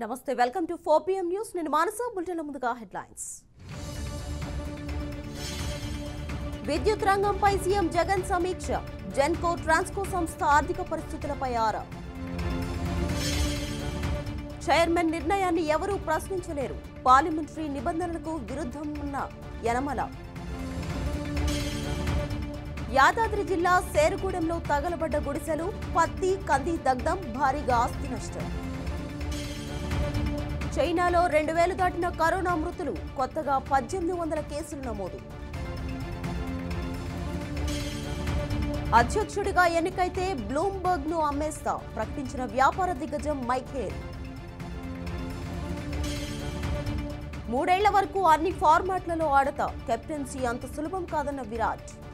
నమస్తే welcome to four PM news నేను మానస బులెటిన్ల ముందుగా హెడ్లైన్స్ విద్యుత్ రంగంపై సీఎం జగన్ సమీక్ష జెన్కో ట్రాన్స్కో సంస్థ ఆర్థిక పరిస్థితులపై ఆరా చైర్మన్ నిర్ణయాన్ని ఎవరూ ప్రశ్నించలేరు పార్లమెంటరీ నిబంధనలకు విరుద్ధం ఉన్న యనమల యాదాద్రి జిల్లా సేరుగూడెంలో తగలబడ్డ గుడిసెలు పత్తి కంది దగ్ధం భారీగా ఆస్తి నష్టం చైనాలో రెండు వేలు దాటిన కరోనా మృతులు కొత్తగా పద్దెనిమిది వందల కేసులు నమోదు అధ్యక్షుడిగా ఎన్నికైతే బ్లూంబర్గ్ ను అమ్మేస్తా ప్రకటించిన వ్యాపార దిగ్గజం మైఖేల్ మూడేళ్ల వరకు అన్ని ఫార్మాట్లలో ఆడతా కెప్టెన్సీ అంత సులభం కాదన్న విరాట్